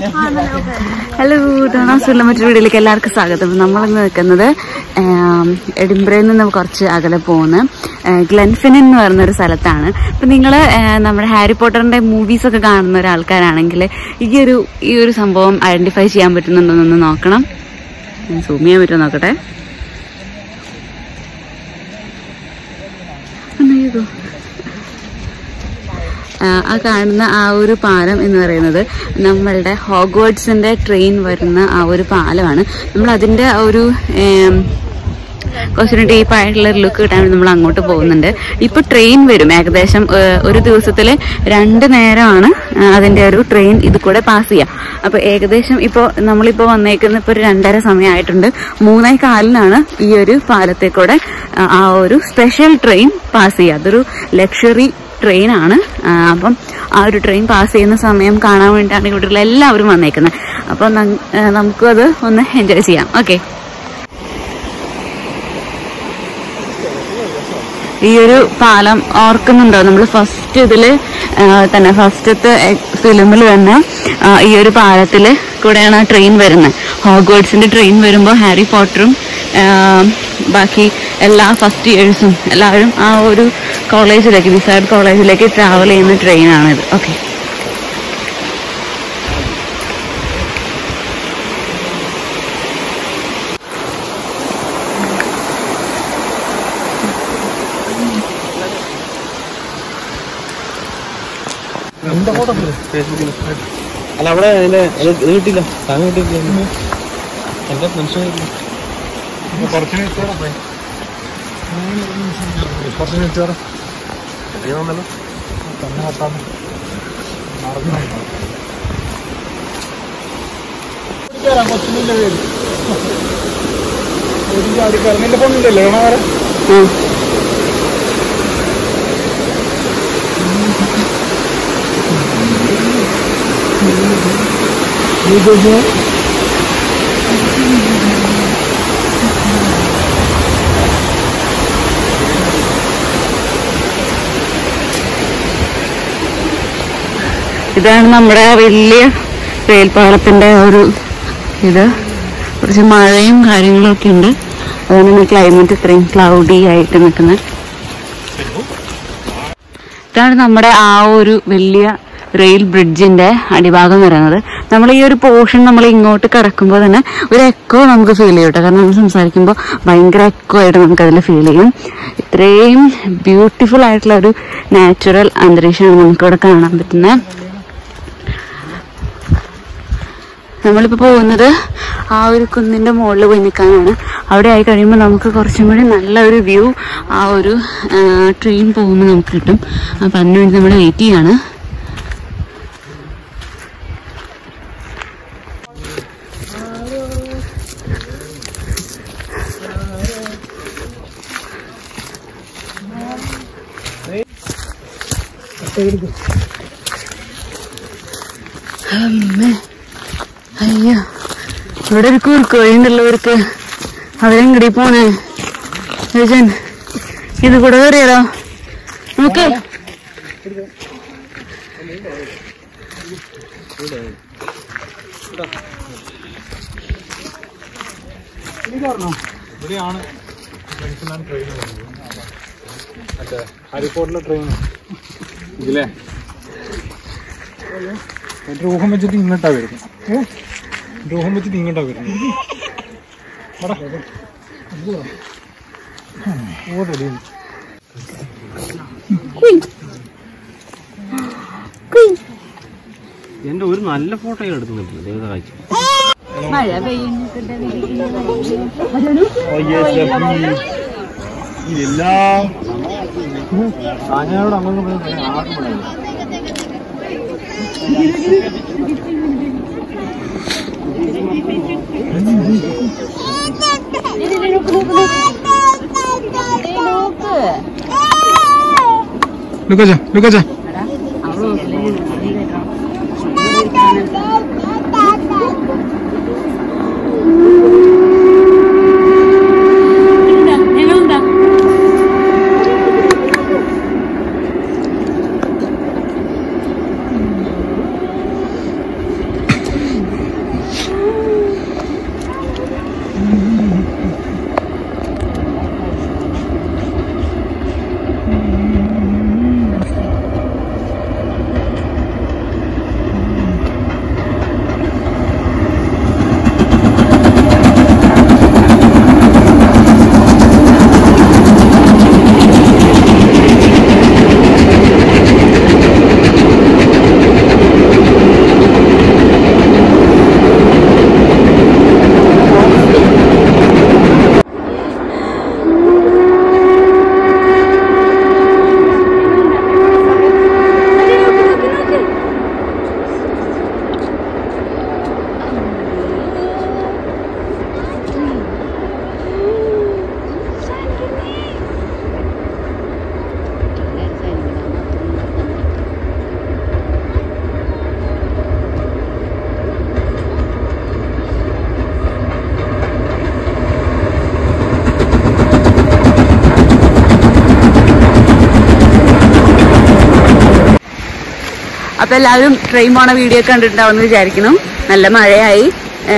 Hello ഡോണാസുള്ള മറ്റൊരു വീഡിയോയിലേക്ക് എല്ലാവർക്കും സ്വാഗതം നമ്മളിന്ന് നിൽക്കുന്നത് ആം, എഡിംബ്രയിൽ നിന്ന് കുറച്ച് അകലെ പോകുന്ന ഗ്ലെൻഫിൻ എന്ന് പറയുന്ന ഒരു സ്ഥലത്താണ് അപ്പം നിങ്ങൾ നമ്മുടെ ഹാരി പോട്ടറിന്റെ മൂവീസ് ഒക്കെ കാണുന്ന ഒരാൾക്കാരാണെങ്കിൽ ഈ ഒരു ഈ ഒരു സംഭവം ഐഡന്റിഫൈ ചെയ്യാൻ പറ്റുന്നുണ്ടോന്നൊന്ന് നോക്കണം സൂം ചെയ്യാൻ പറ്റുമോ നോക്കട്ടെ അയ്യോ ആ, ആ കാണുന്ന ആ ഒരു പാലം എന്ന് പറയുന്നത് നമ്മളുടെ ഹോഗ്വേർഡ്സിന്റെ ട്രെയിൻ വരുന്ന ആ ഒരു പാലമാണ് നമ്മൾ അതിന്റെ ആ ഒരു ഏം, കുറച്ചുകൂടി ഡീപ്പായിട്ടുള്ള ഒരു ലുക്ക് കിട്ടാൻ വേണ്ടി നമ്മൾ അങ്ങോട്ട് പോകുന്നുണ്ട് ഇപ്പൊ ട്രെയിൻ വരും ഏകദേശം ഏഹ്, ഒരു ദിവസത്തിൽ രണ്ട് നേരമാണ് ആ, അതിന്റെ ഒരു ട്രെയിൻ ഇത് കൂടെ പാസ് ചെയ്യുക അപ്പൊ ഏകദേശം ഇപ്പോൾ നമ്മളിപ്പോൾ വന്നേക്കുന്ന ഇപ്പൊ ഒരു രണ്ടര സമയമായിട്ടുണ്ട് മൂന്നേ കാലിനാണ് ഈ ഒരു പാലത്തെ കൂടെ ആ, ആ ഒരു സ്പെഷ്യൽ ട്രെയിൻ പാസ് ചെയ്യുക അതൊരു ലക്ഷറി ട്രെയിനാണ് അപ്പം ആ ഒരു ട്രെയിൻ പാസ് ചെയ്യുന്ന സമയം കാണാൻ വേണ്ടിയിട്ടാണ് ഇവിടെയുള്ള എല്ലാവരും വന്നേക്കുന്നത് അപ്പം നം- ആ, നമുക്കും അത് ഒന്ന് എൻജോയ് ചെയ്യാം ഓക്കെ ഈ ഒരു പാലം ഓർക്കുന്നുണ്ടോ നമ്മൾ ഫസ്റ്റ് ഇതില് ആ, തന്നെ ഫസ്റ്റത്തെ ഫിലിമിൽ തന്നെ ആ, ഈ ഒരു പാലത്തില് കൂടെയാണ് ആ ട്രെയിൻ വരുന്നത് ഹോഗ്വേർഡ്സിന്റെ ട്രെയിൻ വരുമ്പോൾ ഹാരി പോട്ടറും ആ, ബാക്കി എല്ലാ ഫസ്റ്റ് ഇയേഴ്സും എല്ലാവരും ആ ഒരു കോളേജിലേക്ക് വിസാർഡ് കോളേജിലേക്ക് ട്രാവൽ ചെയ്യുന്ന ട്രെയിനാണിത് ഓക്കെ അല്ല അവിടെ അതിന്റെ ഇത് ഇത് കിട്ടില്ല താങ്ങ് കിട്ടില്ല എന്താ മനസ്സിലായില്ല കുറച്ച് കുറച്ച് മിനിറ്റ് വന്നല്ലോ നിന്റെ ഫോണില്ലല്ലോ കാണാൻ ഇതാണ് നമ്മുടെ ആ വലിയ റെയിൽപാളത്തിന്റെ ഒരു ഇത് കുറച്ച് മഴയും കാര്യങ്ങളും ഒക്കെ ഉണ്ട് അതുകൊണ്ട് ക്ലൈമറ്റ് ഇത്രയും ക്ലൗഡി ആയിട്ട് നിൽക്കുന്നത് ഇതാണ് നമ്മുടെ ആ ഒരു വലിയ റെയിൽ ബ്രിഡ്ജിന്റെ അടിഭാഗം വരുന്നത് നമ്മൾ ഈ ഒരു പോർഷൻ നമ്മൾ ഇങ്ങോട്ട് കിടക്കുമ്പോൾ തന്നെ ഒരു എക്കോ നമുക്ക് ഫീൽ ചെയ്യും കേട്ടോ കാരണം നമ്മൾ സംസാരിക്കുമ്പോൾ ഭയങ്കര എക്കോ ആയിട്ട് നമുക്ക് അതിൽ ഫീൽ ചെയ്യും ഇത്രയും ബ്യൂട്ടിഫുൾ ആയിട്ടുള്ള ഒരു നാച്ചുറൽ അന്തരീക്ഷമാണ് നമുക്കിവിടെ കാണാൻ പറ്റുന്നത് നമ്മളിപ്പോൾ പോകുന്നത് ആ ഒരു കുന്നിന്റെ മുകളിൽ പോയി നിൽക്കാനാണ് അവിടെ ആയി കഴിയുമ്പോൾ നമുക്ക് കുറച്ചും കൂടി നല്ല ഒരു വ്യൂ ആ ഒരു ട്രെയിൻ പോകുമ്പോൾ നമുക്ക് കിട്ടും അപ്പം അതിനു വേണ്ടി നമ്മൾ വെയിറ്റ് ചെയ്യാണ് അമ്മേ അയ്യോ ഇവിടെ ഒരു കുറുക്കോഴിണ്ടുള്ളവർക്ക് അവരെങ്ങടി പോണേ രജൻ ഇത് കൂടെ കയറിയാലോ നമുക്ക് ഇവിടെയാണ് ട്രെയിൻ മറ്റേ ഹരിപ്പോട്ടിലെ ട്രെയിൻ ഇതിലെ എന്റെ ഊഹം വെച്ചിട്ട് ഇങ്ങോട്ടാ വരുന്നത് എന്റെ ഊഹം വെച്ചിട്ട് ഇങ്ങോട്ടാ വരുന്നത് ഓടടി എന്റെ ഒരു നല്ല ഫോട്ടോ എടുക്കുന്നുണ്ട് ദേവത കാഴ്ച മഴ പെയ്യുന്നുണ്ട് ഇതെല്ലാം കാഞ്ഞാട് അങ്ങോട്ട് പോയി ആർക്കും പറയാം ലുക്കച്ച ലുക്കച്ച ഞങ്ങളുണ്ടാ അപ്പൊ എല്ലാവരും ട്രെയിൻ പോണ വീഡിയോ കണ്ടിട്ടുണ്ടാവും എന്ന് വിചാരിക്കുന്നു നല്ല മഴയായി ഏ,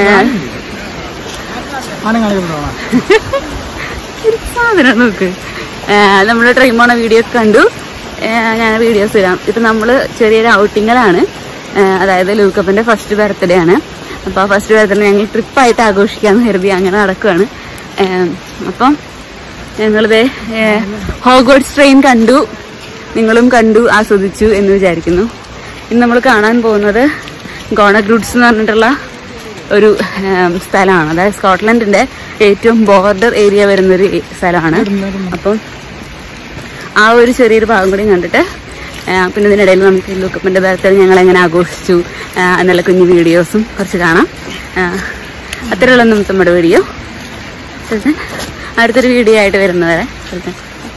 ഒരു സാധനം നോക്ക് നമ്മൾ ട്രെയിൻ പോണ വീഡിയോ ഒക്കെ കണ്ടു ഏ, ഞാൻ വീഡിയോസ് ഇടാം ഇപ്പൊ നമ്മള് ചെറിയൊരു ഔട്ടിങ്ങിലാണ് അതായത് ലൂക്കപ്പന്റെ ഫസ്റ്റ് ബർത്ത്ഡേ ആണ് അപ്പൊ ആ ഫസ്റ്റ് ബർത്ത്ഡേ ഞങ്ങൾ ട്രിപ്പായിട്ട് ആഘോഷിക്കാന്ന് കരുതി അങ്ങനെ നടക്കുവാണ് ഏ, അപ്പം ഞങ്ങളിത് ഹോഗോട്സ് ട്രെയിൻ കണ്ടു നിങ്ങളും കണ്ടു ആസ്വദിച്ചു എന്ന് വിചാരിക്കുന്നു ഇന്ന് നമ്മൾ കാണാൻ പോകുന്നത് ഗോണഗ്രൂട്ട്സ് എന്ന് പറഞ്ഞിട്ടുള്ള ഒരു ഏം, സ്ഥലമാണ് അതായത് സ്കോട്ട്ലൻഡിന്റെ ഏറ്റവും ബോർഡർ ഏരിയ വരുന്നൊരു ഏ- സ്ഥലമാണ് അപ്പം ആ ഒരു ചെറിയൊരു ഭാഗം കൂടി കണ്ടിട്ട് ആ, പിന്നെ ഇതിനിടയിൽ നമുക്ക് ഈ ലുക്കപ്പിന്റെ ബർത്ത്ഡേ ഞങ്ങൾ എങ്ങനെ ആഘോഷിച്ചു ആ, എന്നുള്ള കുഞ്ഞു വീഡിയോസും കുറച്ച് കാണാം ആ, അത്രയുള്ള നമുക്ക് നമ്മുടെ വീഡിയോ ശരി. അടുത്തൊരു വീഡിയോ ആയിട്ട് വരുന്നവരെ ശരി.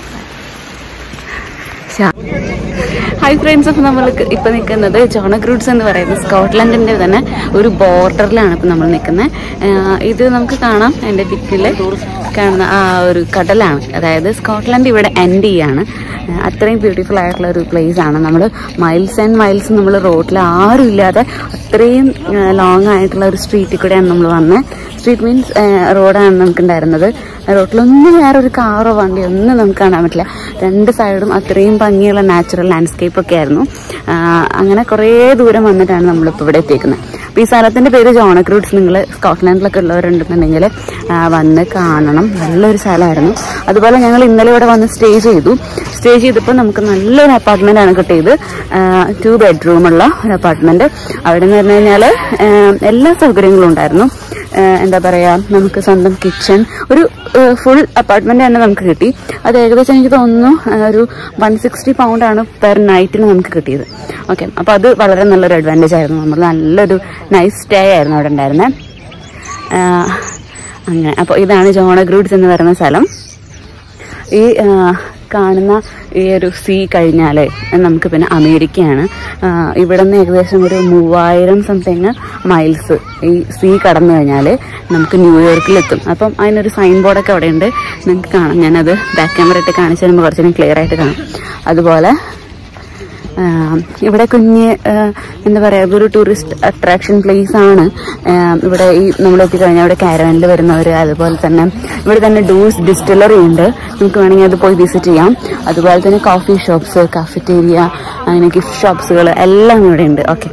ശാ- ഹായ് ഫ്രണ്ട്സ് അപ്പം നമ്മൾ ഇപ്പം നിൽക്കുന്നത് ജോണഗ്രൂഡ്സ് എന്ന് പറയുന്ന സ്കോട്ട്ലൻഡിൻ്റെ തന്നെ ഒരു ബോർഡറിലാണ് ഇപ്പം നമ്മൾ നിൽക്കുന്നത് ഇത് നമുക്ക് കാണാം എൻ്റെ ദിക്കിൽ കാണുന്ന ആ ഒരു കടലാണ് അതായത് സ്കോട്ട്ലൻഡ് ഇവിടെ എൻഡ് ചെയ്യാണ് ആ, അത്രയും ബ്യൂട്ടിഫുൾ ആയിട്ടുള്ള ഒരു പ്ലേസ് ആണ് നമ്മൾ മൈൽസ് ആൻഡ് മൈൽസ് നമ്മൾ റോഡിൽ ആരും ഇല്ലാതെ അത്രയും ലോങ് ആയിട്ടുള്ള ഒരു സ്ട്രീറ്റിൽ കൂടെയാണ് നമ്മൾ വന്നത് സ്ട്രീറ്റ് മീൻസ് റോഡാണ് നമുക്ക് ഉണ്ടായിരുന്നത് റോഡിലൊന്നും വേറെ ഒരു കാറോ വണ്ടിയോ ഒന്നും നമുക്ക് കാണാൻ പറ്റില്ല രണ്ട് സൈഡും അത്രയും ഭംഗിയുള്ള നാച്ചുറൽ ലാൻഡ്സ്കേപ്പ് ഒക്കെ ആയിരുന്നു ആ, അങ്ങനെ കുറേ ദൂരം വന്നിട്ടാണ് നമ്മളിപ്പോൾ ഇവിടെ എത്തിക്കുന്നത് അപ്പോൾ ഈ സ്ഥലത്തിന്റെ പേര് ജോണക്രൂട്ട്സ് നിങ്ങൾ സ്കോട്ട്ലാൻഡിലൊക്കെ ഉള്ളവരുണ്ടെന്നുണ്ടെങ്കിൽ ആ, വന്ന് കാണണം നല്ലൊരു സ്ഥലമായിരുന്നു അതുപോലെ ഞങ്ങൾ ഇന്നലെ ഇവിടെ വന്ന് സ്റ്റേ ചെയ്തു സ്റ്റേ ചെയ്തപ്പോൾ നമുക്ക് നല്ലൊരു അപ്പാർട്ട്മെന്റ് ആണ് കിട്ടിയത് ടു ബെഡ്റൂമുള്ള ഒരു അപ്പാർട്ട്മെന്റ് അവിടെ എന്ന് പറഞ്ഞു കഴിഞ്ഞാൽ എല്ലാ സൗകര്യങ്ങളും ഉണ്ടായിരുന്നു ആ, എന്താ പറയാ നമുക്ക് സ്വന്തം കിച്ചൺ ഒരു ഫുൾ അപ്പാർട്ട്മെന്റ് തന്നെ നമുക്ക് കിട്ടി അത് ഏകദേശം എനിക്ക് തോന്നുന്നു ആ, ഒരു വൺ സിക്സ്റ്റി പൗണ്ട് ആണ് പെർ നൈറ്റിന് നമുക്ക് കിട്ടിയത് ഓക്കെ അപ്പൊ അത് വളരെ നല്ലൊരു അഡ്വാൻറ്റേജ് ആയിരുന്നു നമ്മൾ നല്ലൊരു നൈസ് സ്റ്റേ ആയിരുന്നു അവിടെ ഉണ്ടായിരുന്നത് ആ, അങ്ങനെ അപ്പോൾ ഇതാണ് ജോണഗ്രൂഡ്സ് എന്ന് പറയുന്ന സ്ഥലം ഈ ആ, കാണുന്ന ഈ ഒരു സീ കഴിഞ്ഞാൽ നമുക്ക് പിന്നെ അമേരിക്കയാണ് ആ, ഇവിടെ നിന്ന് ഏകദേശം ഒരു മൂവായിരം സംതിങ് മൈൽസ് ഈ സീ കടന്നു കഴിഞ്ഞാൽ നമുക്ക് ന്യൂയോർക്കിലെത്തും അപ്പം അതിനൊരു സൈൻ ബോർഡൊക്കെ അവിടെ ഉണ്ട് നിങ്ങൾക്ക് കാണാം ഞാനത് ബാക്ക് ക്യാമറ ഇട്ട് കാണിച്ചു തരുമ്പോൾ കുറച്ചുകൂടി ക്ലിയർ ആയിട്ട് കാണാം അതുപോലെ ആ, ഇവിടെ കുഞ്ഞ് ആ, എന്താ പറയാ ഇതൊരു ടൂറിസ്റ്റ് അട്രാക്ഷൻ പ്ലേസ് ആണ് ആ, ഇവിടെ ഈ നമ്മൾ എത്തിക്കഴിഞ്ഞാൽ ഇവിടെ കാരവനിൽ വരുന്നവർ അതുപോലെ തന്നെ ഇവിടെ തന്നെ ഡൂസ് ഡിസ്റ്റിലറി ഉണ്ട് നമുക്ക് വേണമെങ്കിൽ അത് പോയി വിസിറ്റ് ചെയ്യാം അതുപോലെ തന്നെ കോഫി ഷോപ്സ് കാഫറ്റേരിയ അങ്ങനെ ഗിഫ്റ്റ് ഷോപ്സുകൾ എല്ലാം ഇവിടെ ഉണ്ട് ഓക്കെ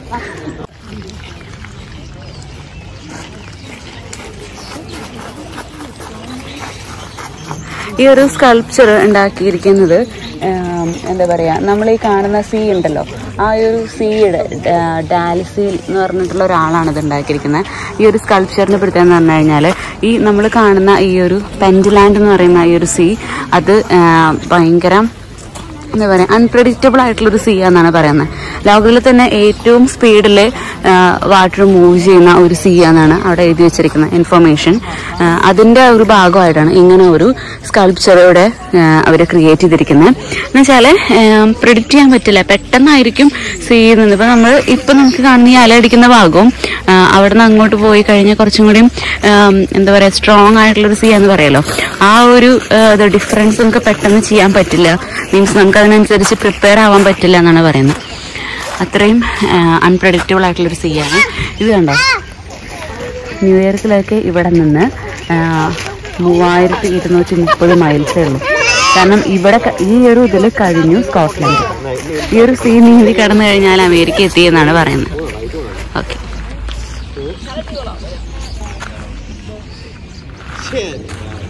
ഈ ഒരു സ്കൾപ്ചർ ഉണ്ടാക്കിയിരിക്കുന്നത് ആം, എന്താ പറയാ നമ്മൾ ഈ കാണുന്ന സീ ഉണ്ടല്ലോ ആ ഒരു സീയുടെ ഡാലിസീൽ എന്ന് പറഞ്ഞിട്ടുള്ള ഒരാളാണ് ഇത് ഉണ്ടാക്കിയിരിക്കുന്നത് ഈ ഒരു സ്കൾപ്ചറിന് പ്രത്യേകം എന്ന് പറഞ്ഞു കഴിഞ്ഞാൽ ഈ നമ്മൾ കാണുന്ന ഈ ഒരു പെൻഡിലാൻഡ് എന്ന് പറയുന്ന ഈ ഒരു സീ അത് ആ, ഭയങ്കര എന്താ പറയുക അൺപ്രഡിക്റ്റബിൾ ആയിട്ടുള്ള ഒരു സീ എന്നാണ് പറയുന്നത് ലോകത്തിൽ തന്നെ ഏറ്റവും സ്പീഡിൽ വാട്ടർ മൂവ് ചെയ്യുന്ന ഒരു സീ എന്നാണ് അവിടെ എഴുതി വെച്ചിരിക്കുന്ന ഇൻഫർമേഷൻ അതിന്റെ ഒരു ഭാഗമായിട്ടാണ് ഇങ്ങനെ ഒരു സ്കൾപ്ചർ ഇവിടെ അവർ ക്രിയേറ്റ് ചെയ്തിരിക്കുന്നത് എന്ന് വെച്ചാൽ പ്രിഡിക്റ്റ് ചെയ്യാൻ പറ്റില്ല പെട്ടെന്നായിരിക്കും സീ നിന്ന് ഇപ്പൊ നമ്മൾ ഇപ്പൊ നമുക്ക് കാണുന്ന ഈ അലയടിക്കുന്ന ഭാഗവും ആ, അവിടെ നിന്ന് അങ്ങോട്ട് പോയി കഴിഞ്ഞാൽ കുറച്ചും കൂടിയും ആം, എന്താ പറയാ സ്ട്രോങ് ആയിട്ടുള്ള ഒരു സീ എന്ന് പറയല്ലോ ആ ഒരു ഡിഫറൻസ് നമുക്ക് പെട്ടെന്ന് ചെയ്യാൻ പറ്റില്ല മീൻസ് നമുക്ക് അതിനനുസരിച്ച് പ്രിപ്പയർ ആവാൻ പറ്റില്ല എന്നാണ് പറയുന്നത് അത്രയും അൺപ്രഡിക്റ്റബിൾ ആയിട്ടുള്ളൊരു സീ ആണ് ഇത് കണ്ടോ ന്യൂയോർക്കിലൊക്കെ ഇവിടെ നിന്ന് ആ, മൂവായിരത്തി ഇരുന്നൂറ്റി മുപ്പത് മൈൽസേ ഉള്ളൂ കാരണം ഇവിടെ ക- ഈ ഒരു ഇതിൽ കഴിഞ്ഞു സ്കോട്ട്ലൻഡ് ഈ ഒരു സീ നീന്തി കടന്നു കഴിഞ്ഞാൽ അമേരിക്ക എത്തിയെന്നാണ് പറയുന്നത് ഓക്കെ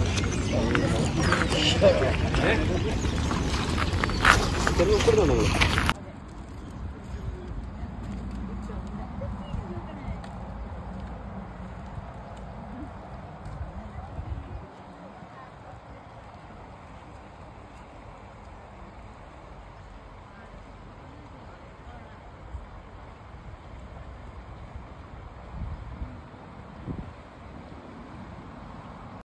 ചെറിയ ഉപ്പിടുന്നുണ്ടോ